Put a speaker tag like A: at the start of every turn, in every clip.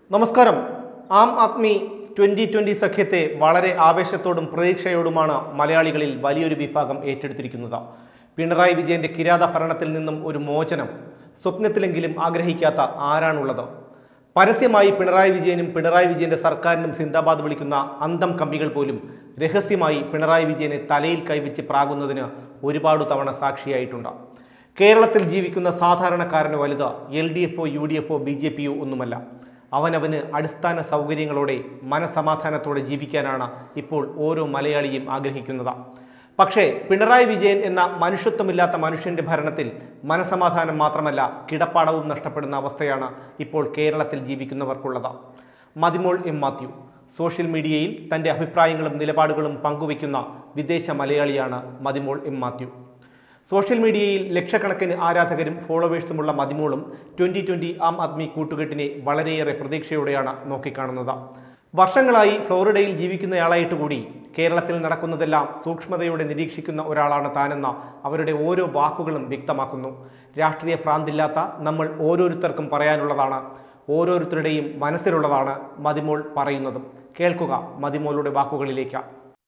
A: നമസ്കാരം ആം Aadmi twenty twenty സഖ്യത്തെ വളരെ ആവേശത്തോടും പ്രതീക്ഷയോടുമാണ് മലയാളികളിൽ വലിയൊരു വിഭാഗം ഏറ്റെടുത്തിരിക്കുന്നത് പിണറായി വിജയന്റെ കിരാത ഭരണത്തിൽ നിന്നും ഒരു മോചനം സ്വപ്നത്തിലെങ്കിലും ആഗ്രഹിക്കാത്ത ആരാണുള്ളത് പരസ്യമായി പിണറായി വിജയനും പിണറായി വിജയന്റെ സർക്കാരിനും സിന്ദാബാദ് വിളിക്കുന്ന അന്തം കമ്പികൾ പോലും രഹസ്യമായി പിണറായി വിജയനെ തലയിൽ കൈവച്ച് പ്രാകുന്നതിന് ഒരുപാട് തവണ സാക്ഷിയായിട്ടുണ്ട് കേരളത്തിൽ ജീവിക്കുന്ന സാധാരണക്കാരന് വലുത് എൽ ഡി എഫോ യു ഡി എഫോ ബി ജെ പിയോ ഒന്നുമല്ല അവനവന് അടിസ്ഥാന സൗകര്യങ്ങളോടെ മനസമാധാനത്തോടെ ജീവിക്കാനാണ് ഇപ്പോൾ ഓരോ മലയാളിയും ആഗ്രഹിക്കുന്നത് പക്ഷേ പിണറായി വിജയൻ എന്ന മനുഷ്യത്വമില്ലാത്ത മനുഷ്യന്റെ ഭരണത്തിൽ മനസമാധാനം മാത്രമല്ല കിടപ്പാടവും നഷ്ടപ്പെടുന്ന അവസ്ഥയാണ് ഇപ്പോൾ കേരളത്തിൽ ജീവിക്കുന്നവർക്കുള്ളത് മതിമോൾ എം മാത്യു സോഷ്യൽ മീഡിയയിൽ തന്റെ അഭിപ്രായങ്ങളും നിലപാടുകളും പങ്കുവയ്ക്കുന്ന വിദേശ മലയാളിയാണ് മതിമോൾ എം മാത്യു സോഷ്യൽ മീഡിയയിൽ ലക്ഷക്കണക്കിന് ആരാധകരും ഫോളോവേഴ്സുമുള്ള മതിമോളും ട്വന്റി ട്വന്റി ആം ആദ്മി കൂട്ടുകെട്ടിനെ വളരെയേറെ പ്രതീക്ഷയോടെയാണ് നോക്കിക്കാണുന്നത് വർഷങ്ങളായി ഫ്ലോറിഡയിൽ ജീവിക്കുന്നയാളായിട്ട് കൂടി കേരളത്തിൽ നടക്കുന്നതെല്ലാം സൂക്ഷ്മതയോടെ നിരീക്ഷിക്കുന്ന ഒരാളാണ് താനെന്ന അവരുടെ ഓരോ വാക്കുകളും വ്യക്തമാക്കുന്നു രാഷ്ട്രീയ ഭ്രാന്തില്ലാത്ത നമ്മൾ ഓരോരുത്തർക്കും പറയാനുള്ളതാണ് ഓരോരുത്തരുടെയും മനസ്സിലുള്ളതാണ് മതിമോൾ പറയുന്നതും കേൾക്കുക മതിമോളുടെ വാക്കുകളിലേക്ക്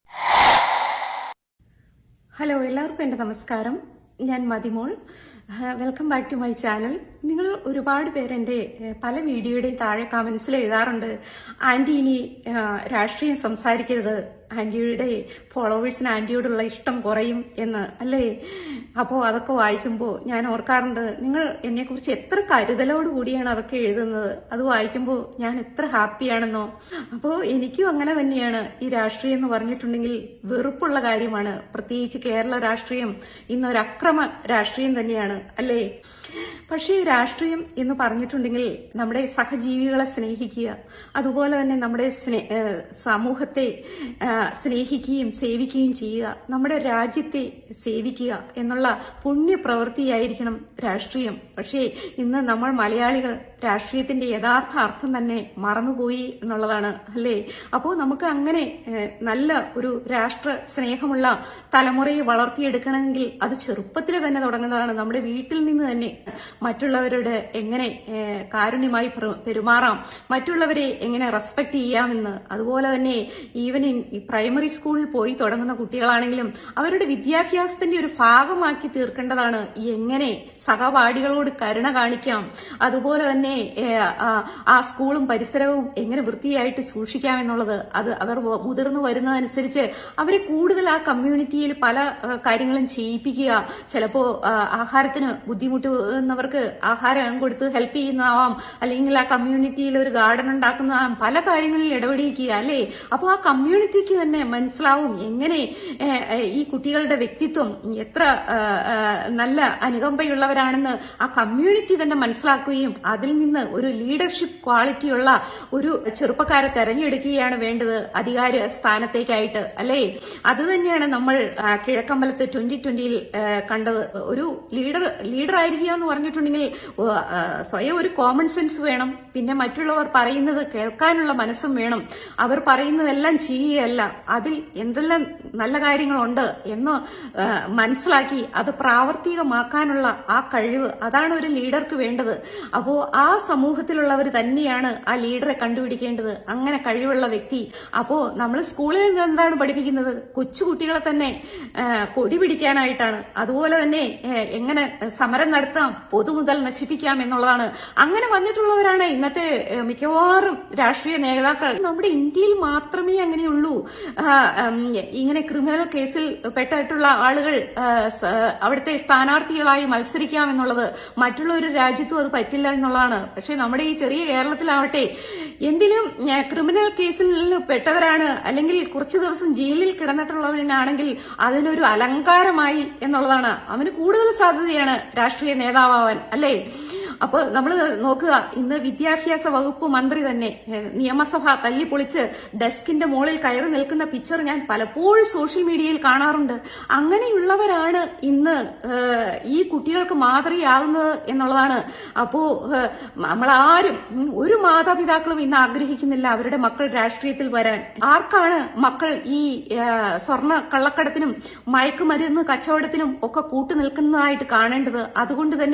B: ഹലോ എല്ലാവർക്കും എൻ്റെ നമസ്കാരം ഞാൻ Mathimol welcome back to my channel നിങ്ങൾ ഒരുപാട് പേര് എൻ്റെ ഏഹ്, പല വീഡിയോയുടെയും താഴെ കമന്റ്സിൽ എഴുതാറുണ്ട് ആന്റി ഇനി ഏഹ്, രാഷ്ട്രീയം സംസാരിക്കരുത് ആന്റിയുടെ ഫോളോവേഴ്സിന് ആന്റിയോടുള്ള ഇഷ്ടം കുറയും എന്ന് അല്ലേ അപ്പോൾ അതൊക്കെ വായിക്കുമ്പോൾ ഞാൻ ഓർക്കാറുണ്ട് നിങ്ങൾ എന്നെക്കുറിച്ച് എത്ര കരുതലോട് കൂടിയാണ് അതൊക്കെ എഴുതുന്നത് അത് വായിക്കുമ്പോൾ ഞാൻ എത്ര ഹാപ്പിയാണെന്നോ അപ്പോൾ എനിക്കും അങ്ങനെ തന്നെയാണ് ഈ രാഷ്ട്രീയം എന്ന് പറഞ്ഞിട്ടുണ്ടെങ്കിൽ വെറുപ്പുള്ള കാര്യമാണ് പ്രത്യേകിച്ച് കേരള രാഷ്ട്രീയം ഇന്നൊരു അക്രമ രാഷ്ട്രീയം തന്നെയാണ് അല്ലേ പക്ഷേ ഈ രാഷ്ട്രീയം എന്ന് പറഞ്ഞിട്ടുണ്ടെങ്കിൽ നമ്മുടെ സഹജീവികളെ സ്നേഹിക്കുക അതുപോലെ തന്നെ നമ്മുടെ സ്നേ- ഏഹ് സമൂഹത്തെ ഏഹ് സ്നേഹിക്കുകയും സേവിക്കുകയും ചെയ്യുക നമ്മുടെ രാജ്യത്തെ സേവിക്കുക എന്നുള്ള പുണ്യപ്രവൃത്തിയായിരിക്കണം രാഷ്ട്രീയം പക്ഷേ ഇന്ന് നമ്മൾ മലയാളികൾ രാഷ്ട്രീയത്തിന്റെ യഥാർത്ഥ അർത്ഥം തന്നെ മറന്നുപോയി എന്നുള്ളതാണ് അല്ലേ അപ്പോൾ നമുക്ക് അങ്ങനെ ഏഹ്, നല്ല ഒരു രാഷ്ട്ര സ്നേഹമുള്ള തലമുറയെ വളർത്തിയെടുക്കണമെങ്കിൽ അത് ചെറുപ്പത്തിൽ തന്നെ തുടങ്ങുന്നതാണ് നമ്മുടെ വീട്ടിൽ നിന്ന് തന്നെ മറ്റുള്ളവരോട് എങ്ങനെ ഏഹ്, കാരുണ്യമായി പ്ര- പെരുമാറാം മറ്റുള്ളവരെ എങ്ങനെ റെസ്പെക്ട് ചെയ്യാമെന്ന് അതുപോലെ തന്നെ ഈവൻ ഇൻ ഈ പ്രൈമറി സ്കൂളിൽ പോയി തുടങ്ങുന്ന കുട്ടികളാണെങ്കിലും അവരുടെ വിദ്യാഭ്യാസത്തിന്റെ ഒരു ഭാഗമാക്കി തീർക്കേണ്ടതാണ് ഈ എങ്ങനെ സഹപാഠികളോട് കരുണ കാണിക്കാം അതുപോലെ തന്നെ ഏഹ്, ആ- ആ സ്കൂളും പരിസരവും എങ്ങനെ വൃത്തിയായിട്ട് സൂക്ഷിക്കാം എന്നുള്ളത് അത് അവർ വ- മുതിർന്നു വരുന്നതനുസരിച്ച് അവരെ കൂടുതൽ ആ കമ്മ്യൂണിറ്റിയിൽ പല ആ, കാര്യങ്ങളും ചെയ്യിപ്പിക്കുക ചിലപ്പോ ആ, ആഹാരത്തിന് ബുദ്ധിമുട്ടുന്നവർക്ക് ആഹാരം കൊടുത്ത് ഹെൽപ്പ് ചെയ്യുന്നതാവാം അല്ലെങ്കിൽ ആ കമ്മ്യൂണിറ്റിയിൽ ഒരു ഗാർഡൻ ഉണ്ടാക്കുന്നതാവാം പല കാര്യങ്ങളിൽ ഇടപെടിക്കുക അല്ലേ അപ്പോൾ ആ കമ്മ്യൂണിറ്റിക്ക് തന്നെ മനസ്സിലാവും എങ്ങനെ ഏ, ഏ, ഈ കുട്ടികളുടെ വ്യക്തിത്വം എത്ര ആ, ആ, നല്ല അനുകമ്പയുള്ളവരാണെന്ന് ആ കമ്മ്യൂണിറ്റി തന്നെ മനസ്സിലാക്കുകയും അതിൽ നിന്ന് ഒരു ലീഡർഷിപ്പ് ക്വാളിറ്റിയുള്ള ഒരു ചെറുപ്പക്കാരെ തെരഞ്ഞെടുക്കുകയാണ് വേണ്ടത് അധികാര സ്ഥാനത്തേക്കായിട്ട് അല്ലേ അത് തന്നെയാണ് നമ്മൾ ആ, കിഴക്കമ്പലത്ത് ട്വന്റി ട്വന്റിയിൽ കണ്ടത് ഒരു ലീഡർ ലീഡർ ആയിരിക്കുക എന്ന് പറഞ്ഞിട്ടുണ്ടെങ്കിൽ ഓ, ആ, സ്വയം ഒരു കോമൺ സെൻസ് വേണം പിന്നെ മറ്റുള്ളവർ പറയുന്നത് കേൾക്കാനുള്ള മനസ്സും വേണം അവർ പറയുന്നതെല്ലാം ചെയ്യുകയല്ല അതിൽ എന്തെല്ലാം നല്ല കാര്യങ്ങളുണ്ട് എന്ന് ആ, മനസ്സിലാക്കി അത് പ്രാവർത്തികമാക്കാനുള്ള ആ കഴിവ് അതാണ് ഒരു ലീഡർക്ക് വേണ്ടത് അപ്പോ ആ സമൂഹത്തിലുള്ളവർ തന്നെയാണ് ആ ലീഡറെ കണ്ടുപിടിക്കേണ്ടത് അങ്ങനെ കഴിവുള്ള വ്യക്തി അപ്പോ നമ്മൾ സ്കൂളിൽ നിന്ന് എന്താണ് പഠിപ്പിക്കുന്നത് കൊച്ചുകുട്ടികളെ തന്നെ ആ, കൊടി പിടിക്കാനായിട്ടാണ് അതുപോലെ തന്നെ ഏ, എങ്ങനെ സമരം നടത്താം പൊതുമുതൽ നശിപ്പിക്കാം എന്നുള്ളതാണ് അങ്ങനെ വന്നിട്ടുള്ളവരാണ് ഇന്നത്തെ ഏ, മിക്കവാറും രാഷ്ട്രീയ നേതാക്കൾ നമ്മുടെ ഇന്ത്യയിൽ മാത്രമേ അങ്ങനെയുള്ളൂ ആ, ഉം, ഇങ്ങനെ ക്രിമിനൽ കേസിൽ പെട്ടിട്ടുള്ള ആളുകൾ ആ, സ- അവിടുത്തെ സ്ഥാനാർത്ഥികളായി മത്സരിക്കാം എന്നുള്ളത് മറ്റുള്ള ഒരു രാജ്യത്തും അത് പറ്റില്ല എന്നുള്ളതാണ് പക്ഷെ നമ്മുടെ ഈ ചെറിയ കേരളത്തിലാവട്ടെ എന്തിനും ഏ, ക്രിമിനൽ കേസിൽ പെട്ടവരാണ് അല്ലെങ്കിൽ കുറച്ചു ദിവസം ജയിലിൽ കിടന്നിട്ടുള്ളവനാണെങ്കിൽ അതിനൊരു അലങ്കാരമായി എന്നുള്ളതാണ് അവന് കൂടുതൽ സാധ്യതയാണ് രാഷ്ട്രീയ നേതാവാൻ അല്ലേ അപ്പൊ നമ്മൾ നോക്കുക ഇന്ന് വിദ്യാഭ്യാസ വകുപ്പ് മന്ത്രി തന്നെ ഏഹ്, നിയമസഭ തല്ലിപ്പൊളിച്ച് ഡെസ്കിന്റെ മുകളിൽ കയറി നിൽക്കുന്ന പിക്ചർ ഞാൻ പലപ്പോഴും സോഷ്യൽ മീഡിയയിൽ കാണാറുണ്ട് അങ്ങനെയുള്ളവരാണ് ഇന്ന് ഏഹ്, ഈ കുട്ടികൾക്ക് മാതൃകയാകുന്നത് എന്നുള്ളതാണ് അപ്പോ ഏഹ്, നമ്മളാരും ഉം, ഒരു മാതാപിതാക്കളും ഇന്ന് ആഗ്രഹിക്കുന്നില്ല അവരുടെ മക്കൾ രാഷ്ട്രീയത്തിൽ വരാൻ ആർക്കാണ് മക്കൾ ഈ ഏഹ്, സ്വർണ്ണ കള്ളക്കടത്തിനും മയക്കുമരുന്ന് കച്ചവടത്തിനും ഒക്കെ കൂട്ടു നിൽക്കുന്നതായിട്ട് കാണേണ്ടത് അതുകൊണ്ട് തന്നെ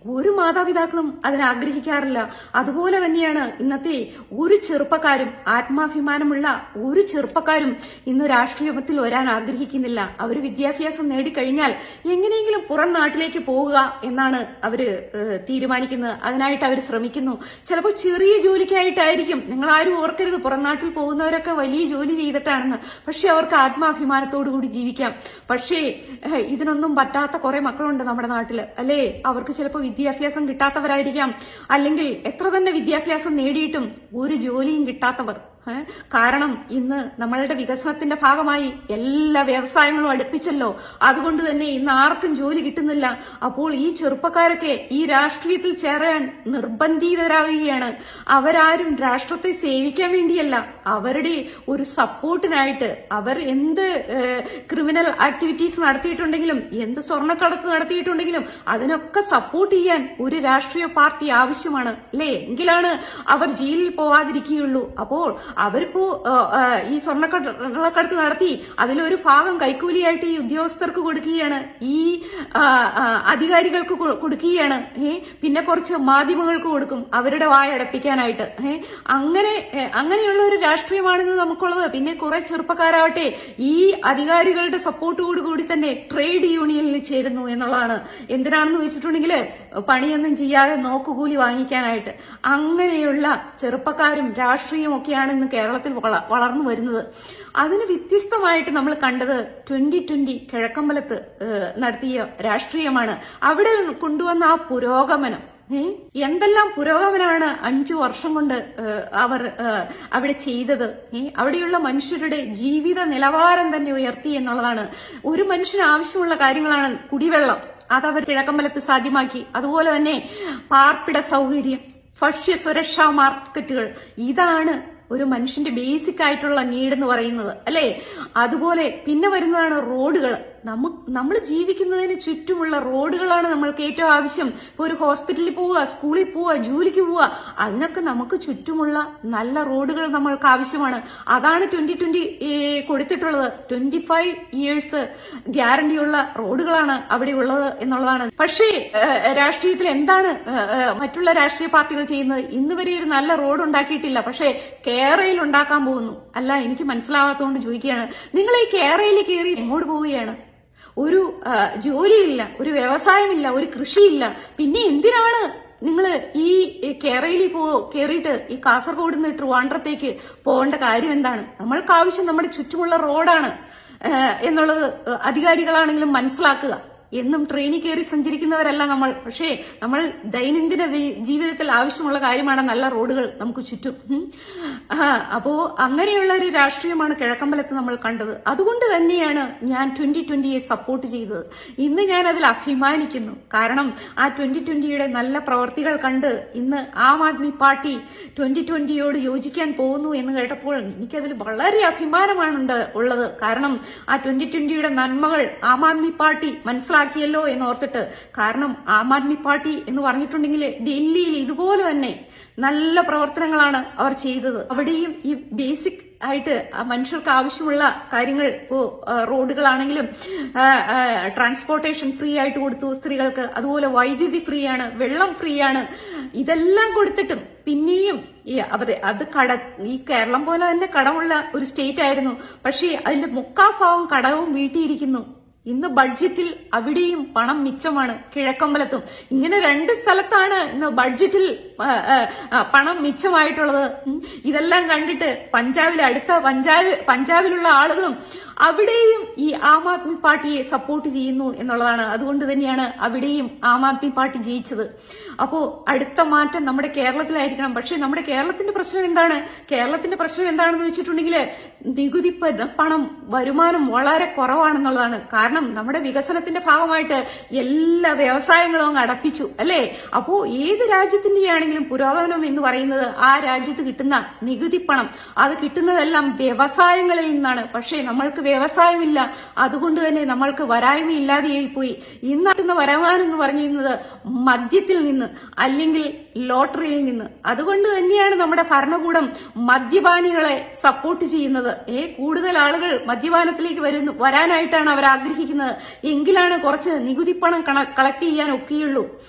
B: ഒരു മാതാപിതാക്കളും അതിന് ആഗ്രഹിക്കാറില്ല അതുപോലെ തന്നെയാണ് ഇന്നത്തെ ഒരു ചെറുപ്പക്കാരും ആത്മാഭിമാനമുള്ള ഒരു ചെറുപ്പക്കാരും ഇന്ന് രാഷ്ട്രീയത്തിൽ വരാൻ ആഗ്രഹിക്കുന്നില്ല അവർ വിദ്യാഭ്യാസം നേടിക്കഴിഞ്ഞാൽ എങ്ങനെയെങ്കിലും പുറം നാട്ടിലേക്ക് പോവുക എന്നാണ് അവര് ഏഹ്, തീരുമാനിക്കുന്നത് അതിനായിട്ട് അവർ ശ്രമിക്കുന്നു ചിലപ്പോൾ ചെറിയ ജോലിക്കായിട്ടായിരിക്കും നിങ്ങൾ ആരും ഓർക്കരുത് പുറം നാട്ടിൽ പോകുന്നവരൊക്കെ വലിയ ജോലി ചെയ്തിട്ടാണെന്ന് പക്ഷെ അവർക്ക് ആത്മാഭിമാനത്തോടു കൂടി ജീവിക്കാം പക്ഷേ ഏഹ്, ഇതിനൊന്നും പറ്റാത്ത കുറെ മക്കളുണ്ട് നമ്മുടെ നാട്ടില് അല്ലേ അവർക്ക് ചിലപ്പോൾ വിദ്യാഭ്യാസം കിട്ടാത്തവരായിരിക്കാം അല്ലെങ്കിൽ എത്ര തന്നെ വിദ്യാഭ്യാസം നേടിയിട്ടും ഒരു ജോലിയും കിട്ടാത്തവർ ഏ? കാരണം ഇന്ന് നമ്മളുടെ വികസനത്തിന്റെ ഭാഗമായി എല്ലാ വ്യവസായങ്ങളും അടുപ്പിച്ചല്ലോ അതുകൊണ്ട് തന്നെ ഇന്ന് ആർക്കും ജോലി കിട്ടുന്നില്ല അപ്പോൾ ഈ ചെറുപ്പക്കാരൊക്കെ ഈ രാഷ്ട്രീയത്തിൽ ചേരാൻ നിർബന്ധിതരാകുകയാണ് അവരാരും രാഷ്ട്രത്തെ സേവിക്കാൻ വേണ്ടിയല്ല അവരുടെ ഒരു സപ്പോർട്ടിനായിട്ട് അവർ എന്ത് ക്രിമിനൽ ആക്ടിവിറ്റീസ് നടത്തിയിട്ടുണ്ടെങ്കിലും എന്ത് സ്വർണ്ണക്കടത്ത് നടത്തിയിട്ടുണ്ടെങ്കിലും അതിനൊക്കെ സപ്പോർട്ട് ചെയ്യാൻ ഒരു രാഷ്ട്രീയ പാർട്ടി ആവശ്യമാണ് അല്ലേ എങ്കിലാണ് അവർ ജയിലിൽ പോവാതിരിക്കുകയുള്ളൂ അപ്പോൾ അവരിപ്പോ ആ, ആ, ഈ സ്വർണ്ണക്കടത്ത് നടത്തി അതിലൊരു ഭാഗം കൈക്കൂലിയായിട്ട് ഈ ഉദ്യോഗസ്ഥർക്ക് കൊടുക്കുകയാണ് ഈ ആ, ആ, അധികാരികൾക്ക് കൊ- കൊടുക്കുകയാണ് ഏ പിന്നെ കുറച്ച് മാധ്യമങ്ങൾക്ക് കൊടുക്കും അവരുടെ വായ അടപ്പിക്കാനായിട്ട് ഏ അങ്ങനെ ഏ, അങ്ങനെയുള്ള ഒരു രാഷ്ട്രീയമാണെന്ന് നമുക്കുള്ളത് പിന്നെ കുറെ ചെറുപ്പക്കാരാവട്ടെ ഈ അധികാരികളുടെ സപ്പോർട്ടോടു കൂടി തന്നെ ട്രേഡ് യൂണിയനിൽ ചേരുന്നു എന്നുള്ളതാണ് എന്തിനാണെന്ന് വെച്ചിട്ടുണ്ടെങ്കിൽ പണിയൊന്നും ചെയ്യാതെ നോക്കുകൂലി വാങ്ങിക്കാനായിട്ട് അങ്ങനെയുള്ള ചെറുപ്പക്കാരും രാഷ്ട്രീയവും ഒക്കെയാണ് ഇന്ന് കേരളത്തിൽ വള- വളർന്നു വരുന്നത് അതിന് വ്യത്യസ്തമായിട്ട് നമ്മൾ കണ്ടത് ട്വന്റി ട്വന്റി കിഴക്കമ്പലത്ത് ഏഹ്, നടത്തിയ രാഷ്ട്രീയമാണ് അവിടെ കൊണ്ടുവന്ന ആ പുരോഗമനം ഏ? എന്തെല്ലാം പുരോഗമനമാണ് അഞ്ചു വർഷം കൊണ്ട് ഏഹ്, അവർ ഏഹ്, അവിടെ ചെയ്തത് ഏ? അവിടെയുള്ള മനുഷ്യരുടെ ജീവിത നിലവാരം തന്നെ ഉയർത്തി എന്നുള്ളതാണ് ഒരു മനുഷ്യന് ആവശ്യമുള്ള കാര്യങ്ങളാണ് കുടിവെള്ളം അതവർ കിഴക്കമ്പലത്ത് സാധ്യമാക്കി അതുപോലെ തന്നെ പാർപ്പിട സൗകര്യം ഭക്ഷ്യ സുരക്ഷാ മാർക്കറ്റുകൾ ഇതാണ് ഒരു മനുഷ്യന്റെ ബേസിക് ആയിട്ടുള്ള നീഡ് എന്ന് പറയുന്നത് അല്ലെ അതുപോലെ പിന്നെ വരുന്നതാണ് റോഡുകൾ നമ്മ നമ്മൾ ജീവിക്കുന്നതിന് ചുറ്റുമുള്ള റോഡുകളാണ് നമ്മൾക്ക് ഏറ്റവും ആവശ്യം ഇപ്പൊ ഒരു ഹോസ്പിറ്റലിൽ പോവുക സ്കൂളിൽ പോവുക ജോലിക്ക് പോവുക അതിനൊക്കെ നമുക്ക് ചുറ്റുമുള്ള നല്ല റോഡുകൾ നമ്മൾക്ക് ആവശ്യമാണ് അതാണ് ട്വന്റി ട്വന്റി കൊടുത്തിട്ടുള്ളത് ട്വന്റി ഫൈവ് ഇയേഴ്സ് ഗ്യാരണ്ടിയുള്ള റോഡുകളാണ് അവിടെ ഉള്ളത് എന്നുള്ളതാണ് പക്ഷേ ഏഹ്, രാഷ്ട്രീയത്തിൽ എന്താണ് ഏഹ്, ഏഹ്, മറ്റുള്ള രാഷ്ട്രീയ പാർട്ടികൾ ചെയ്യുന്നത് ഇന്ന് വരെ ഒരു നല്ല റോഡ് ഉണ്ടാക്കിയിട്ടില്ല പക്ഷേ കേരളയിൽ ഉണ്ടാക്കാൻ പോകുന്നു അല്ല എനിക്ക് മനസ്സിലാവാത്തതുകൊണ്ട് ചോദിക്കുകയാണ് നിങ്ങൾ ഈ കേരളയിൽ കയറി എങ്ങോട്ട് പോവുകയാണ് ഒരു ആ, ജോലിയില്ല ഒരു വ്യവസായമില്ല ഒരു കൃഷിയില്ല പിന്നെ എന്തിനാണ് നിങ്ങൾ ഈ കേരളയിൽ പോ കയറിയിട്ട് ഈ കാസർഗോഡ് നിന്ന് ട്രിവാൻഡ്രത്തേക്ക് പോകേണ്ട കാര്യം എന്താണ് നമ്മൾക്ക് ആവശ്യം നമ്മുടെ ചുറ്റുമുള്ള റോഡാണ് ആ, എന്നുള്ളത് അധികാരികളാണെങ്കിലും മനസ്സിലാക്കുക എന്നും ട്രെയിനിൽ കയറി സഞ്ചരിക്കുന്നവരല്ല നമ്മൾ പക്ഷേ നമ്മൾ ദൈനംദിന വി- ജീവിതത്തിൽ ആവശ്യമുള്ള കാര്യമാണ് നല്ല റോഡുകൾ നമുക്ക് ചുറ്റും ഉം. ആ, അപ്പോ അങ്ങനെയുള്ള ഒരു രാഷ്ട്രീയമാണ് കിഴക്കമ്പലത്ത് നമ്മൾ കണ്ടത് അതുകൊണ്ട് തന്നെയാണ് ഞാൻ ട്വന്റി ട്വന്റിയെ സപ്പോർട്ട് ചെയ്തത് ഇന്ന് ഞാൻ അതിൽ അഭിമാനിക്കുന്നു കാരണം ആ ട്വന്റി ട്വന്റിയുടെ നല്ല പ്രവർത്തികൾ കണ്ട് ഇന്ന് ആം ആദ്മി പാർട്ടി ട്വന്റി ട്വന്റിയോട് യോജിക്കാൻ പോകുന്നു എന്ന് കേട്ടപ്പോൾ എനിക്കതിൽ വളരെ അഭിമാനമാണ് ഉള്ളത് കാരണം ആ ട്വന്റി ട്വന്റിയുടെ നന്മകൾ ആം ആദ്മി പാർട്ടി മനസ്സിലാക്കിയല്ലോ എന്ന് ഓർത്തിട്ട് കാരണം ആം ആദ്മി പാർട്ടി എന്ന് പറഞ്ഞിട്ടുണ്ടെങ്കിൽ ഡൽഹിയിൽ ഇതുപോലെ തന്നെ നല്ല പ്രവർത്തനങ്ങളാണ് അവർ ചെയ്തത് അവിടെയും ഈ ബേസിക് ആയിട്ട് ആ മനുഷ്യർക്ക് ആവശ്യമുള്ള കാര്യങ്ങൾ ഇപ്പോ ആ, റോഡുകളാണെങ്കിലും ആ, ആ, ട്രാൻസ്പോർട്ടേഷൻ ഫ്രീ ആയിട്ട് കൊടുത്തു സ്ത്രീകൾക്ക് അതുപോലെ വൈദ്യുതി ഫ്രീ ആണ് വെള്ളം ഫ്രീ ആണ് ഇതെല്ലാം കൊടുത്തിട്ടും പിന്നെയും ഈ അവർ അത് കട ഈ കേരളം പോലെ തന്നെ കടമുള്ള ഒരു സ്റ്റേറ്റ് ആയിരുന്നു പക്ഷേ അതിന്റെ മുക്കാഭാവം കടവും വീട്ടിയിരിക്കുന്നു ഇന്ന് ബഡ്ജറ്റിൽ അവിടെയും പണം മിച്ചമാണ് കിഴക്കമ്പലത്തും ഇങ്ങനെ രണ്ട് സ്ഥലത്താണ് ഇന്ന് ബഡ്ജറ്റിൽ ആ, ആ, ആ, പണം മിച്ചമായിട്ടുള്ളത് ഉം. ഇതെല്ലാം കണ്ടിട്ട് പഞ്ചാബിൽ അടുത്ത പഞ്ചാബ് പഞ്ചാബിലുള്ള ആളുകളും അവിടെയും ഈ ആം ആദ്മി പാർട്ടിയെ സപ്പോർട്ട് ചെയ്യുന്നു എന്നുള്ളതാണ് അതുകൊണ്ട് തന്നെയാണ് അവിടെയും ആം ആദ്മി പാർട്ടി ജയിച്ചത് അപ്പോ അടുത്ത മാറ്റം നമ്മുടെ കേരളത്തിലായിരിക്കണം പക്ഷെ നമ്മുടെ കേരളത്തിന്റെ പ്രശ്നം എന്താണ് കേരളത്തിന്റെ പ്രശ്നം എന്താണെന്ന് വെച്ചിട്ടുണ്ടെങ്കിൽ നികുതി പ- പണം വരുമാനം വളരെ കുറവാണെന്നുള്ളതാണ് കാരണം നമ്മുടെ വികസനത്തിന്റെ ഭാഗമായിട്ട് എല്ലാ വ്യവസായങ്ങളും അങ്ങ് അടപ്പിച്ചു അല്ലേ അപ്പോ ഏത് രാജ്യത്തിന്റെയാണെങ്കിലും പുരോഗമനം എന്ന് പറയുന്നത് ആ രാജ്യത്ത് കിട്ടുന്ന നികുതി പണം അത് കിട്ടുന്നതെല്ലാം വ്യവസായങ്ങളിൽ നിന്നാണ് പക്ഷേ നമ്മൾക്ക് വ്യവസായമില്ല അതുകൊണ്ട് തന്നെ നമ്മൾക്ക് വരായ്മയില്ലാതെയായി പോയി ഇന്ന് കിട്ടുന്ന വരുമാനം എന്ന് പറയുന്നത് മദ്യത്തിൽ നിന്ന് അല്ലെങ്കിൽ ലോട്ടറിയിൽ നിന്ന് അതുകൊണ്ട് തന്നെയാണ് നമ്മുടെ ഭരണകൂടം മദ്യപാനികളെ സപ്പോർട്ട് ചെയ്യുന്നത് ഏ കൂടുതൽ ആളുകൾ മദ്യപാനത്തിലേക്ക് വരുന്നു വരാനായിട്ടാണ് അവർ ആഗ്രഹിക്കുന്നത് എങ്കിലാണ് കുറച്ച് നികുതി പണം കളക്ട് ചെയ്യാൻ ഒക്കെയുള്ളൂ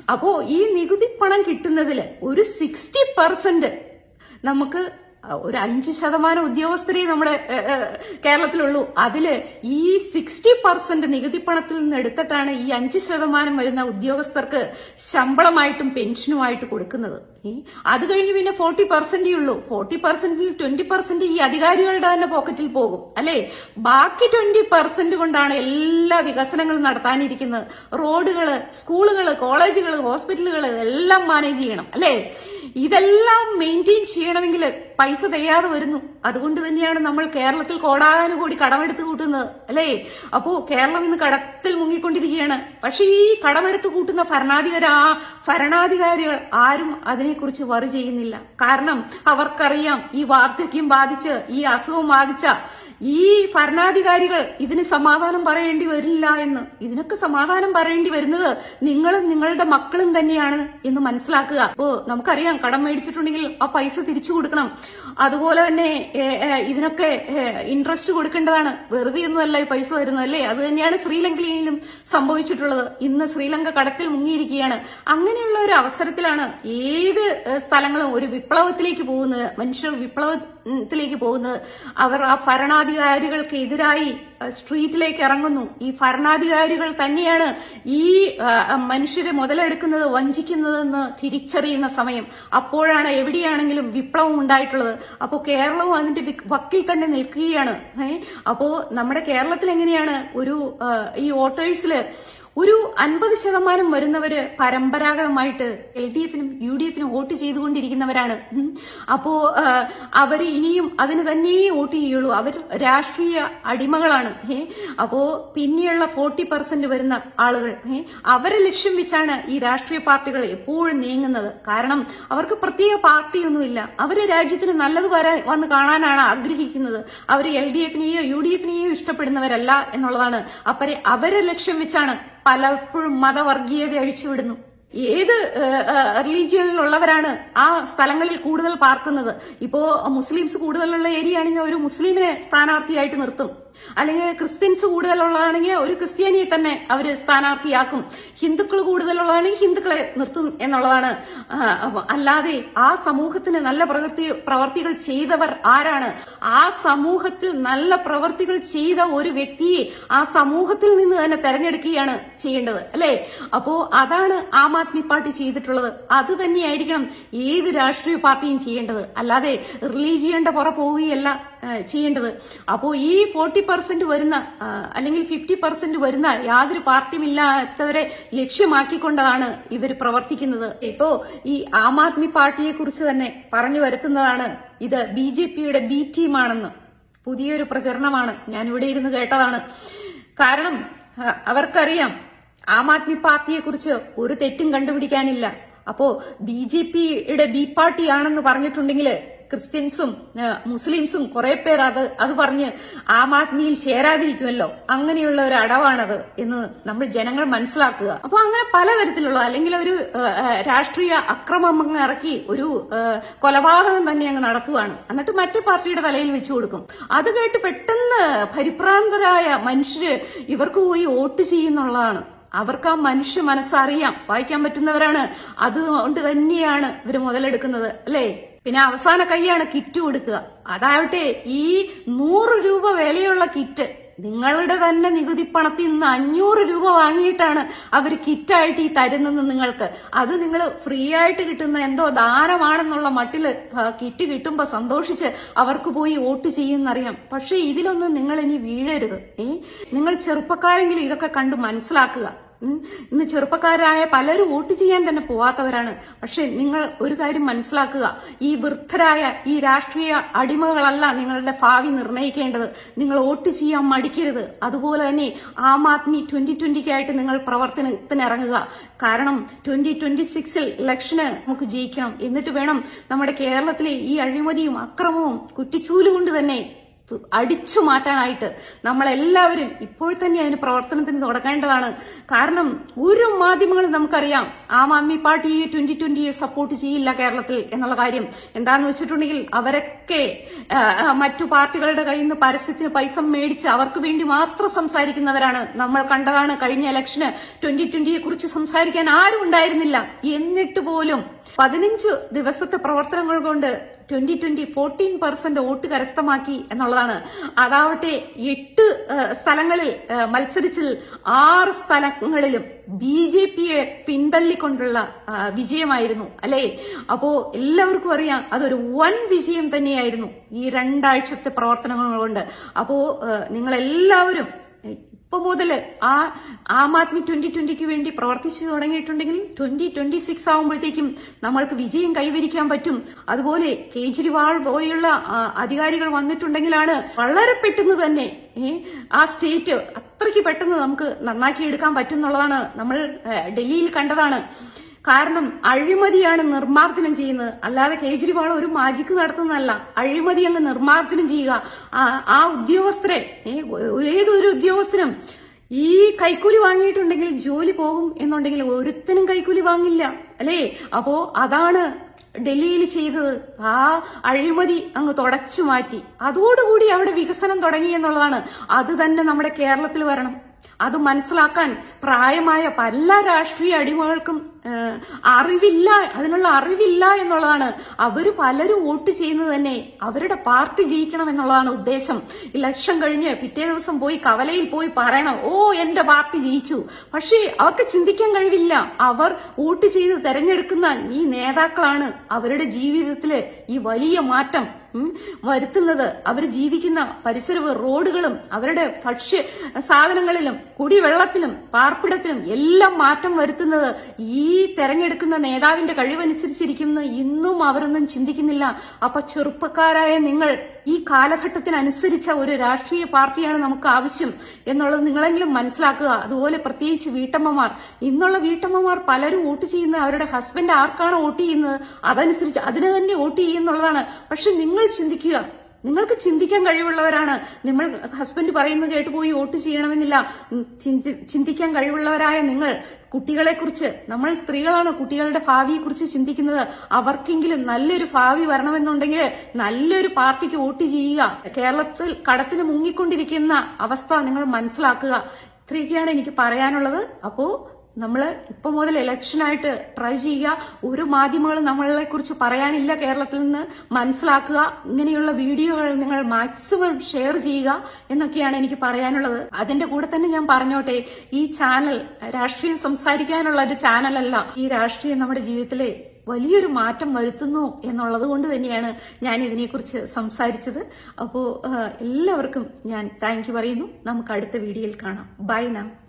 B: അപ്പോ ഈ നികുതി പണം കിട്ടുന്നതിൽ ഒരു സിക്സ്റ്റി പെർസെന്റ് നമുക്ക് ഒരു അഞ്ച് ശതമാനം ഉദ്യോഗസ്ഥരെ നമ്മുടെ ഏ, ഏ, കേരളത്തിലുള്ളൂ അതില് ഈ സിക്സ്റ്റി പെർസെന്റ് നികുതി പണത്തിൽ നിന്ന് എടുത്തിട്ടാണ് ഈ അഞ്ച് ശതമാനം വരുന്ന ഉദ്യോഗസ്ഥർക്ക് ശമ്പളമായിട്ടും പെൻഷനുമായിട്ട് കൊടുക്കുന്നത് ഏ, അത് കഴിഞ്ഞ് പിന്നെ ഫോർട്ടി പെർസെന്റേ ഉള്ളൂ ഫോർട്ടി പെർസെന്റിൽ ട്വന്റി പെർസെന്റ് ഈ അധികാരികളുടെ തന്നെ പോക്കറ്റിൽ പോകും അല്ലെ ബാക്കി ട്വന്റി പെർസെന്റ് കൊണ്ടാണ് എല്ലാ വികസനങ്ങളും നടത്താനിരിക്കുന്നത് റോഡുകള് സ്കൂളുകള് കോളേജുകള് ഹോസ്പിറ്റലുകള് എല്ലാം മാനേജ് ചെയ്യണം അല്ലെ ഇതെല്ലാം മെയിൻറ്റെയിൻ ചെയ്യണമെങ്കിൽ പൈസ തികയാതെ വരുന്നു അതുകൊണ്ട് തന്നെയാണ് നമ്മൾ കേരളത്തിൽ കോടാനുകൂടി കടമെടുത്ത് കൂട്ടുന്നത് അല്ലേ അപ്പോ കേരളം ഇന്ന് കടത്തിൽ മുങ്ങിക്കൊണ്ടിരിക്കുകയാണ് പക്ഷെ ഈ കടമെടുത്ത് കൂട്ടുന്ന ഭരണാധികാരി ആ ഭരണാധികാരികൾ ആരും അതിനെക്കുറിച്ച് വറി ചെയ്യുന്നില്ല കാരണം അവർക്കറിയാം ഈ വാർദ്ധക്യം ബാധിച്ച് ഈ അസുഖം ബാധിച്ച ഈ ഭരണാധികാരികൾ ഇതിന് സമാധാനം പറയേണ്ടി വരില്ല എന്ന് ഇതിനൊക്കെ സമാധാനം പറയേണ്ടി വരുന്നത് നിങ്ങളും നിങ്ങളുടെ മക്കളും തന്നെയാണ് എന്ന് മനസ്സിലാക്കുക അപ്പോ നമുക്കറിയാം കടം മേടിച്ചിട്ടുണ്ടെങ്കിൽ ആ പൈസ തിരിച്ചു കൊടുക്കണം അതുപോലെ തന്നെ ഏ, ഏ, ഇതിനൊക്കെ ഇൻട്രസ്റ്റ് കൊടുക്കേണ്ടതാണ് വെറുതെ ഒന്നുമല്ല ഈ പൈസ വരുന്നത് അല്ലേ അത് തന്നെയാണ് ശ്രീലങ്കയിലും സംഭവിച്ചിട്ടുള്ളത് ഇന്ന് ശ്രീലങ്ക കടത്തിൽ മുങ്ങിയിരിക്കുകയാണ് അങ്ങനെയുള്ള ഒരു അവസരത്തിലാണ് ഏത് ഏ, സ്ഥലങ്ങളും ഒരു വിപ്ലവത്തിലേക്ക് പോകുന്നത് മനുഷ്യർ വിപ്ലവത്തിലേക്ക് പോകുന്നത് അവർ ആ ഭരണാധികാരികൾക്ക് എതിരായി അഹ് സ്ട്രീറ്റിലേക്ക് ഇറങ്ങുന്നു ഈ ഭരണാധികാരികൾ തന്നെയാണ് ഈ അഹ് മനുഷ്യരെ മുതലെടുക്കുന്നത് വഞ്ചിക്കുന്നതെന്ന് തിരിച്ചറിയുന്ന സമയം അപ്പോഴാണ് എവിടെയാണെങ്കിലും വിപ്ലവം ഉണ്ടായിട്ടുള്ളത് അപ്പോൾ കേരളവും അതിന്റെ വിക്- വക്കിൽ തന്നെ നിൽക്കുകയാണ് ഏ അപ്പോ നമ്മുടെ കേരളത്തിൽ എങ്ങനെയാണ് ഒരു അഹ് ഈ വോട്ടേഴ്സില് ഒരു അൻപത് ശതമാനം വരുന്നവര് പരമ്പരാഗതമായിട്ട് എൽ ഡി എഫിനും യു ഡി എഫിനും വോട്ട് ചെയ്തുകൊണ്ടിരിക്കുന്നവരാണ് ഉം. അപ്പോ ആ, അവര് ഇനിയും അതിന് തന്നെ വോട്ട് ചെയ്യുള്ളൂ അവർ രാഷ്ട്രീയ അടിമകളാണ് ഏ അപ്പോ പിന്നെയുള്ള ഫോർട്ടി പെർസെന്റ് വരുന്ന ആളുകൾ ഏ അവരെ ലക്ഷ്യം വെച്ചാണ് ഈ രാഷ്ട്രീയ പാർട്ടികൾ എപ്പോഴും നീങ്ങുന്നത് കാരണം അവർക്ക് പ്രത്യേക പാർട്ടിയൊന്നുമില്ല അവര് രാജ്യത്തിന് നല്ലത് വരാൻ വന്ന് കാണാനാണ് ആഗ്രഹിക്കുന്നത് അവർ എൽ ഡി എഫിനെയോ യു ഡി എഫിനെയോ ഇഷ്ടപ്പെടുന്നവരല്ല എന്നുള്ളതാണ് അപ്പരെ അവരെ ലക്ഷ്യം വെച്ചാണ് പലപ്പോഴും മതവർഗീയത അഴിച്ചുവിടുന്നു ഏത് റിലീജിയനിലുള്ളവരാണ് ആ സ്ഥലങ്ങളിൽ കൂടുതൽ പാർക്കുന്നത് ഇപ്പോ മുസ്ലിംസ് കൂടുതലുള്ള ഏരിയ ആണെങ്കിൽ ഒരു മുസ്ലിമിനെ സ്ഥാനാർത്ഥിയായിട്ട് നിർത്തും അല്ലെങ്കിൽ ക്രിസ്ത്യൻസ് കൂടുതലുള്ളതാണെങ്കിൽ ഒരു ക്രിസ്ത്യാനിയെ തന്നെ അവര് സ്ഥാനാർത്ഥിയാക്കും ഹിന്ദുക്കൾ കൂടുതലുള്ളതാണെങ്കിൽ ഹിന്ദുക്കളെ നിർത്തും എന്നുള്ളതാണ് ആ, അപ്പൊ അല്ലാതെ ആ സമൂഹത്തിന് നല്ല പ്രവൃത്തി പ്രവർത്തികൾ ചെയ്തവർ ആരാണ് ആ സമൂഹത്തിൽ നല്ല പ്രവർത്തികൾ ചെയ്ത ഒരു വ്യക്തിയെ ആ സമൂഹത്തിൽ നിന്ന് തന്നെ തെരഞ്ഞെടുക്കുകയാണ് ചെയ്യേണ്ടത് അല്ലെ അപ്പോ അതാണ് ആം ആദ്മി പാർട്ടി ചെയ്തിട്ടുള്ളത് അത് തന്നെയായിരിക്കണം ഏത് രാഷ്ട്രീയ പാർട്ടിയും ചെയ്യേണ്ടത് അല്ലാതെ റിലീജിയന്റെ പുറ പോവുകയല്ല ആ, ചെയ്യേണ്ടത് അപ്പോ ഈ ഫോർട്ടി പെർസെന്റ് വരുന്ന ആ, അല്ലെങ്കിൽ ഫിഫ്റ്റി പെർസെന്റ് വരുന്ന യാതൊരു പാർട്ടിയുമില്ലാത്തവരെ ലക്ഷ്യമാക്കിക്കൊണ്ടാണ് ഇവർ പ്രവർത്തിക്കുന്നത് ഇപ്പോ ഈ ആം ആദ്മി പാർട്ടിയെ കുറിച്ച് തന്നെ പറഞ്ഞു വരുത്തുന്നതാണ് ഇത് ബി ജെ പിയുടെ ബി ടീമാണെന്ന് പുതിയൊരു പ്രചരണമാണ് ഞാൻ ഇവിടെ ഇരുന്ന് കേട്ടതാണ് കാരണം ആ, അവർക്കറിയാം ആം ആദ്മി പാർട്ടിയെ കുറിച്ച് ഒരു തെറ്റും കണ്ടുപിടിക്കാനില്ല അപ്പോ ബി ജെ പിയുടെ ബി പാർട്ടിയാണെന്ന് പറഞ്ഞിട്ടുണ്ടെങ്കിൽ ക്രിസ്ത്യൻസും ആ, മുസ്ലിംസും കുറെ പേർ അത് അത് പറഞ്ഞ് ആം ആദ്മിയിൽ ചേരാതിരിക്കുമല്ലോ അങ്ങനെയുള്ള ഒരു അടവാണത് എന്ന് നമ്മൾ ജനങ്ങൾ മനസ്സിലാക്കുക അപ്പൊ അങ്ങനെ പലതരത്തിലുള്ള അല്ലെങ്കിൽ ഒരു ആ, ആ, രാഷ്ട്രീയ അക്രമം അങ്ങ് ഇറക്കി ഒരു ആ, കൊലപാതകം തന്നെ അങ്ങ് നടത്തുവാണ് എന്നിട്ട് മറ്റേ പാർട്ടിയുടെ തലയിൽ വെച്ചു കൊടുക്കും അത് കേട്ട് പെട്ടെന്ന് പരിഭ്രാന്തരായ മനുഷ്യര് ഇവർക്ക് പോയി വോട്ട് ചെയ്യുന്നുള്ളതാണ് അവർക്ക് ആ മനുഷ്യ മനസ്സറിയാം വായിക്കാൻ പറ്റുന്നവരാണ് അതുകൊണ്ട് തന്നെയാണ് ഇവര് മുതലെടുക്കുന്നത് അല്ലേ പിന്നെ അവസാന കൈയാണ് കിറ്റ് കൊടുക്കുക അതാവട്ടെ ഈ നൂറ് രൂപ വിലയുള്ള കിറ്റ് നിങ്ങളുടെ തന്നെ നികുതി പണത്തിൽ നിന്ന് അഞ്ഞൂറ് രൂപ വാങ്ങിയിട്ടാണ് അവർ കിറ്റായിട്ട് ഈ തരുന്നത് നിങ്ങൾക്ക് അത് നിങ്ങൾ ഫ്രീ ആയിട്ട് കിട്ടുന്ന എന്തോ ദാനമാണെന്നുള്ള മട്ടില് ആ, കിറ്റ് കിട്ടുമ്പോ സന്തോഷിച്ച് അവർക്ക് പോയി വോട്ട് ചെയ്യുമെന്നറിയാം പക്ഷെ ഇതിലൊന്നും നിങ്ങൾ ഇനി വീഴരുത് ഏ നിങ്ങൾ ചെറുപ്പക്കാരെങ്കിലും ഇതൊക്കെ കണ്ട് മനസ്സിലാക്കുക ഉം. ഇന്ന് ചെറുപ്പക്കാരായ പലരും വോട്ട് ചെയ്യാൻ തന്നെ പോവാത്തവരാണ് പക്ഷെ നിങ്ങൾ ഒരു കാര്യം മനസ്സിലാക്കുക ഈ വൃദ്ധരായ ഈ രാഷ്ട്രീയ അടിമകളല്ല നിങ്ങളുടെ ഭാവി നിർണ്ണയിക്കേണ്ടത് നിങ്ങൾ വോട്ട് ചെയ്യാൻ മടിക്കരുത് അതുപോലെ തന്നെ ആം ആദ്മി ട്വന്റി ട്വന്റിക്കായിട്ട് നിങ്ങൾ പ്രവർത്തനത്തിന് ഇറങ്ങുക കാരണം ട്വന്റി ട്വന്റി സിക്സിൽ ഇലക്ഷന് നമുക്ക് ജയിക്കണം എന്നിട്ട് വേണം നമ്മുടെ കേരളത്തിലെ ഈ അഴിമതിയും അക്രമവും കുറ്റിച്ചൂല് കൊണ്ട് തന്നെ തു- അടിച്ചു മാറ്റാനായിട്ട് നമ്മളെല്ലാവരും ഇപ്പോൾ തന്നെ അതിന് പ്രവർത്തനത്തിന് തുടങ്ങേണ്ടതാണ് കാരണം ഒരു മാധ്യമങ്ങളും നമുക്കറിയാം ആം ആദ്മി പാർട്ടി ട്വന്റി ട്വന്റിയെ സപ്പോർട്ട് ചെയ്യില്ല കേരളത്തിൽ എന്നുള്ള കാര്യം എന്താണെന്ന് വെച്ചിട്ടുണ്ടെങ്കിൽ അവരൊക്കെ ആ, ആ, മറ്റു പാർട്ടികളുടെ കയ്യിൽ നിന്ന് പരസ്യത്തിന് പൈസ മേടിച്ച് അവർക്ക് വേണ്ടി മാത്രം സംസാരിക്കുന്നവരാണ് നമ്മൾ കണ്ടതാണ് കഴിഞ്ഞ ഇലക്ഷന് ട്വന്റി ട്വന്റിയെ കുറിച്ച് സംസാരിക്കാൻ ആരും ഉണ്ടായിരുന്നില്ല എന്നിട്ട് പോലും പതിനഞ്ച് ദിവസത്തെ പ്രവർത്തനങ്ങൾ കൊണ്ട് twenty twenty fourteen percent vote കരസ്ഥമാക്കി എന്നുള്ളതാണ് അതാവട്ടെ എട്ട് ഏഹ്, സ്ഥലങ്ങളിൽ ഏഹ്, മത്സരിച്ചതിൽ ആറ് സ്ഥലങ്ങളിലും ബി ജെ പിയെ പിന്തള്ളിക്കൊണ്ടുള്ള ആ, വിജയമായിരുന്നു അല്ലേ അപ്പോ എല്ലാവർക്കും അറിയാം അതൊരു വൻ വിജയം തന്നെയായിരുന്നു ഈ രണ്ടാഴ്ചത്തെ പ്രവർത്തനങ്ങൾ കൊണ്ട് അപ്പോ നിങ്ങൾ എല്ലാവരും ഇപ്പൊ മുതല് ആ ആം ആദ്മി ട്വന്റി ട്വന്റിക്ക് വേണ്ടി പ്രവർത്തിച്ചു തുടങ്ങിയിട്ടുണ്ടെങ്കിൽ ട്വന്റി ട്വന്റി സിക്സ് ആകുമ്പോഴത്തേക്കും നമ്മൾക്ക് വിജയം കൈവരിക്കാൻ പറ്റും അതുപോലെ കേജ്രിവാൾ പോലെയുള്ള ആ, അധികാരികൾ വന്നിട്ടുണ്ടെങ്കിലാണ് വളരെ പെട്ടെന്ന് തന്നെ ഏ, ആ സ്റ്റേറ്റ് അത്രയ്ക്ക് പെട്ടെന്ന് നമുക്ക് നന്നാക്കി എടുക്കാൻ പറ്റും എന്നുള്ളതാണ് നമ്മൾ ഏ, ഡൽഹിയിൽ കണ്ടതാണ് കാരണം അഴിമതിയാണ് നിർമ്മാർജ്ജനം ചെയ്യുന്നത് അല്ലാതെ കേജ്രിവാൾ ഒരു മാജിക്ക് നടത്തുന്നതല്ല അഴിമതി അങ്ങ് നിർമ്മാർജ്ജനം ചെയ്യുക ആ- ആ ഉദ്യോഗസ്ഥരെ ഏ, ഏതൊരു ഉദ്യോഗസ്ഥനും ഈ കൈക്കൂലി വാങ്ങിയിട്ടുണ്ടെങ്കിൽ ജോലി പോകും എന്നുണ്ടെങ്കിൽ ഒരുത്തനും കൈക്കൂലി വാങ്ങില്ല അല്ലേ അപ്പോ അതാണ് ഡൽഹിയിൽ ചെയ്തത് ആ അഴിമതി അങ്ങ് തുടച്ചു മാറ്റി അതോടുകൂടി അവിടെ വികസനം തുടങ്ങി എന്നുള്ളതാണ് അത് തന്നെ നമ്മുടെ കേരളത്തിൽ വരണം അത് മനസ്സിലാക്കാൻ പ്രായമായ പല രാഷ്ട്രീയ അടിമകൾക്കും ഏഹ്, അറിവില്ല അതിനുള്ള അറിവില്ല എന്നുള്ളതാണ് അവര് പലരും വോട്ട് ചെയ്യുന്നത് തന്നെ അവരുടെ പാർട്ടി ജയിക്കണം എന്നുള്ളതാണ് ഉദ്ദേശം ഇലക്ഷൻ കഴിഞ്ഞ് പിറ്റേ ദിവസം പോയി കവലയിൽ പോയി പറയണം ഓ എന്റെ പാർട്ടി ജയിച്ചു പക്ഷേ അവർക്ക് ചിന്തിക്കാൻ കഴിവില്ല അവർ വോട്ട് ചെയ്ത് തെരഞ്ഞെടുക്കുന്ന ഈ നേതാക്കളാണ് അവരുടെ ജീവിതത്തില് ഈ വലിയ മാറ്റം ഉം, വരുത്തുന്നത് അവർ ജീവിക്കുന്ന പരിസരവ് റോഡുകളും അവരുടെ ഭക്ഷ്യ സാധനങ്ങളിലും കുടിവെള്ളത്തിലും പാർപ്പിടത്തിലും എല്ലാം മാറ്റം വരുത്തുന്നത് ഈ തെരഞ്ഞെടുക്കുന്ന നേതാവിന്റെ കഴിവനുസരിച്ചിരിക്കുന്നു ഇന്നും അവരൊന്നും ചിന്തിക്കുന്നില്ല അപ്പൊ ചെറുപ്പക്കാരായ നിങ്ങൾ ഈ കാലഘട്ടത്തിനനുസരിച്ച ഒരു രാഷ്ട്രീയ പാർട്ടിയാണ് നമുക്ക് ആവശ്യം എന്നുള്ളത് നിങ്ങളെങ്കിലും മനസ്സിലാക്കുക അതുപോലെ പ്രത്യേകിച്ച് വീട്ടമ്മമാർ ഇന്നുള്ള വീട്ടമ്മമാർ പലരും വോട്ട് ചെയ്യുന്നത് അവരുടെ ഹസ്ബൻഡ് ആർക്കാണ് വോട്ട് ചെയ്യുന്നത് അതനുസരിച്ച് അതിന് തന്നെ വോട്ട് ചെയ്യുന്നുള്ളതാണ് പക്ഷെ നിങ്ങൾ ചിന്തിക്കുക നിങ്ങൾക്ക് ചിന്തിക്കാൻ കഴിവുള്ളവരാണ് നിങ്ങൾ ഹസ്ബൻഡ് പറയുന്നത് കേട്ട് പോയി വോട്ട് ചെയ്യണമെന്നില്ല ഉം, ചിന്തി- ചിന്തിക്കാൻ കഴിവുള്ളവരായ നിങ്ങൾ കുട്ടികളെ കുറിച്ച് നമ്മൾ സ്ത്രീകളാണ് കുട്ടികളുടെ ഭാവിയെ കുറിച്ച് ചിന്തിക്കുന്നത് അവർക്കെങ്കിലും നല്ലൊരു ഭാവി വരണമെന്നുണ്ടെങ്കിൽ നല്ലൊരു പാർട്ടിക്ക് വോട്ട് ചെയ്യുക കേരളത്തിൽ കടത്തിന് മുങ്ങിക്കൊണ്ടിരിക്കുന്ന അവസ്ഥ നിങ്ങൾ മനസ്സിലാക്കുക ഇത്രയൊക്കെയാണ് എനിക്ക് പറയാനുള്ളത് അപ്പോ നമ്മൾ ഇപ്പൊ മുതൽ ഇലക്ഷനായിട്ട് ട്രൈ ചെയ്യുക ഒരു മാധ്യമങ്ങളും നമ്മളെ കുറിച്ച് പറയാനില്ല കേരളത്തിൽ നിന്ന് മനസ്സിലാക്കുക ഇങ്ങനെയുള്ള വീഡിയോകൾ നിങ്ങൾ മാക്സിമം ഷെയർ ചെയ്യുക എന്നൊക്കെയാണ് എനിക്ക് പറയാനുള്ളത് അതിന്റെ കൂടെ തന്നെ ഞാൻ പറഞ്ഞോട്ടെ ഈ ചാനൽ രാഷ്ട്രീയം സംസാരിക്കാനുള്ള ഒരു ചാനലല്ല ഈ രാഷ്ട്രീയം നമ്മുടെ ജീവിതത്തിലെ വലിയൊരു മാറ്റം വരുത്തുന്നു എന്നുള്ളത് കൊണ്ട് തന്നെയാണ് ഞാൻ ഇതിനെക്കുറിച്ച് സംസാരിച്ചത് അപ്പോൾ എല്ലാവർക്കും ഞാൻ താങ്ക് യു പറയുന്നു നമുക്ക് അടുത്ത വീഡിയോയിൽ കാണാം ബൈ നാം